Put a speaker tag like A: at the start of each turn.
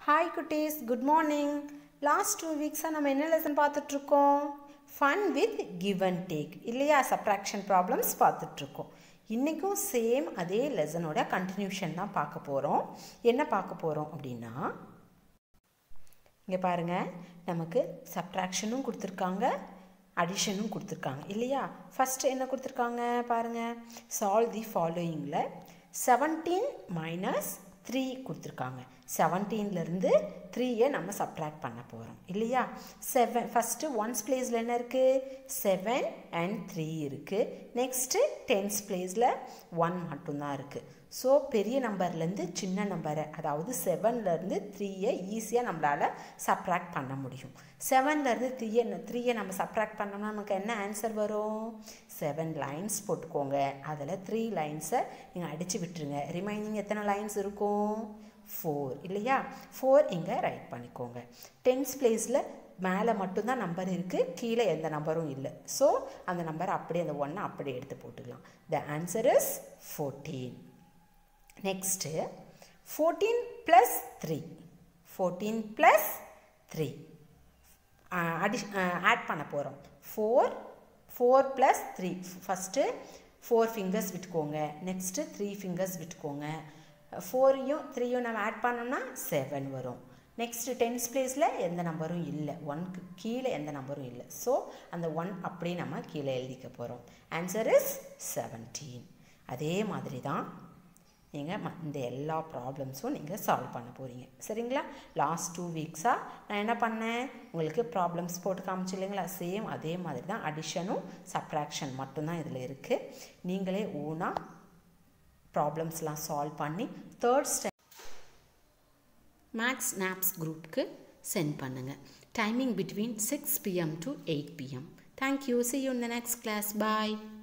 A: hi குட்டீஸ் good morning last two வீக்ஸாக நம்ம என்ன லெசன் பார்த்துட்ருக்கோம் fun with give and take இல்லையா சப்ராக்ஷன் ப்ராப்ளம்ஸ் பார்த்துட்ருக்கோம் இன்றைக்கும் சேம் அதே லெசனோட கண்டினியூஷன் தான் பார்க்க போகிறோம் என்ன பார்க்க போகிறோம் அப்படின்னா இங்கே பாருங்கள் நமக்கு சப்ட்ராக்ஷனும் கொடுத்துருக்காங்க அடிஷனும் கொடுத்துருக்காங்க இல்லையா ஃபஸ்ட்டு என்ன கொடுத்துருக்காங்க பாருங்கள் சால்வ் தி ஃபாலோயிங்கில் செவன்டீன் மைனஸ் த்ரீ கொடுத்துருக்காங்க செவன்டீன்லேருந்து த்ரீயை நம்ம சப்ட்ராக்ட் பண்ண போகிறோம் இல்லையா செவன் ஃபஸ்ட்டு ஒன்ஸ் பிளேஸில் என்ன இருக்குது செவன் அண்ட் த்ரீ இருக்குது நெக்ஸ்ட்டு டென்ஸ் பிளேஸில் ஒன் மட்டும்தான் இருக்குது ஸோ பெரிய நம்பர்லேருந்து சின்ன நம்பரை அதாவது செவன்லேருந்து த்ரீயை ஈஸியாக நம்மளால் சப்ராக்ட் பண்ண முடியும் செவன்லேருந்து த்ரீயை த்ரீயை நம்ம சப்ராக்ட் பண்ணோம்னா நமக்கு என்ன ஆன்சர் வரும் செவன் லைன்ஸ் போட்டுக்கோங்க அதில் த்ரீ லைன்ஸை நீங்கள் அடித்து விட்டுருங்க ரிமைனிங் எத்தனை லைன்ஸ் இருக்கும் ஃபோர் இல்லையா ஃபோர் இங்கே ரைட் பண்ணிக்கோங்க டென்ஸ் பிளேஸில் மேலே மட்டும்தான் நம்பர் இருக்குது கீழே எந்த நம்பரும் இல்லை ஸோ அந்த நம்பரை அப்படியே அந்த ஒன்றை அப்படியே எடுத்து போட்டுக்கலாம் the answer is fourteen next fourteen plus three fourteen plus three அடி ஆட் பண்ண போகிறோம் four four plus three first four fingers விட்டுக்கோங்க நெக்ஸ்ட்டு த்ரீ ஃபிங்கர்ஸ் விட்டுக்கோங்க ஃபோரையும் த்ரீயும் நம்ம ஆட் பண்ணோம்னா செவன் வரும் நெக்ஸ்ட் டென்ஸ் பிளேஸில் எந்த நம்பரும் இல்லை ஒன்க்கு கீழே எந்த நம்பரும் இல்லை ஸோ அந்த ஒன் அப்படியே நம்ம கீழே எழுதிக்க போகிறோம் ஆன்சர் இஸ் செவன்டீன் அதே மாதிரி தான் நீங்கள் இந்த எல்லா ப்ராப்ளம்ஸும் நீங்கள் சால்வ் பண்ண போகிறீங்க சரிங்களா லாஸ்ட் டூ வீக்ஸாக நான் என்ன பண்ணேன் உங்களுக்கு ப்ராப்ளம்ஸ் போட்டு காமிச்சு இல்லைங்களா சேம் அதே மாதிரி தான் அடிஷனும் சப்ராக்ஷன் மட்டும்தான் இதில் இருக்குது நீங்களே ஓனாக ப்ராப்ளம்ஸ்லாம் சால்வ் பண்ணி தேர்ட் ஸ்டெப் மேக்ஸ் நாப்ஸ் குரூப்புக்கு சென்ட் பண்ணுங்கள் timing between six PM to eight PM thank you see you in the next class bye